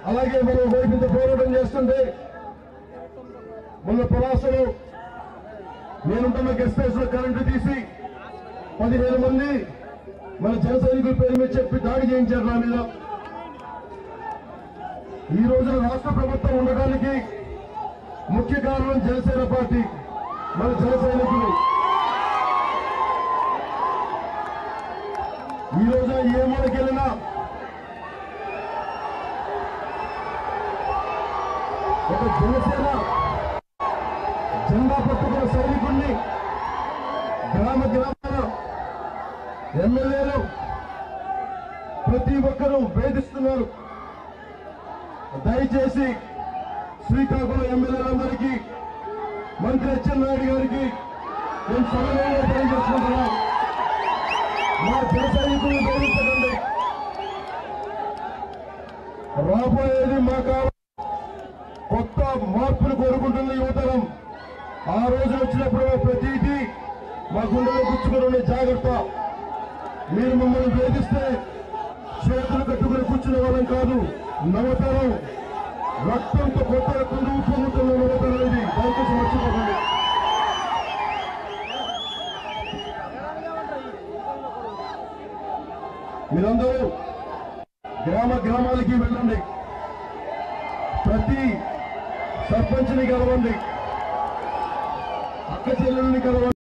అలాగే మనం వైపు ఇంత పోరాటం చేస్తుంటే మొన్న పలాసలో నేనుంటున్న గెస్ట్ హౌస్ లో కరెంటు తీసి పదిహేను మంది మన జన సైనికుల పేరు మీద చెప్పి దాడి చేయించారు నా మీద ఈ రోజున రాష్ట్ర ప్రభుత్వం ఉండడానికి ముఖ్య కారణం జనసేన పార్టీ మన జన సైనికులు ఈ రోజున ఏ మూలకెళ్ళినా ఒక జనసేన జెండా పట్టుకున్న సైనికుడిని గ్రామ గ్రామాల ఎమ్మెల్యేలు ప్రతి ఒక్కరూ వేధిస్తున్నారు దయచేసి శ్రీకాకుళం ఎమ్మెల్యేలందరికీ మంత్రి అచ్చెన్నాయుడు గారికి నేను సమయంలో తెలియజేసుకుంటున్నాను మా జన సైనికులను గౌరవించకండి రాబోయేది మా కావాలి కొత్త మార్పులు కోరుకుంటుంది యువతరం ఆ రోజు వచ్చినప్పుడు ప్రతిదీ మా గుండెలో గుచ్చుకుని ఉండే జాగ్రత్త మీరు మమ్మల్ని వేధిస్తే చేతులు కట్టుకుని కూర్చునే వాళ్ళం కాదు నవతరం రక్తంతో కొత్త రక్తంతో ఉప్పొంగుతున్న నవతరం ఇది దయచేసి మర్చిపోకండి మీరందరూ గ్రామ గ్రామాలకి వెళ్ళండి ప్రతి సర్పంచ్ని కలవండి అక్క చెల్లెల్ని కలవండి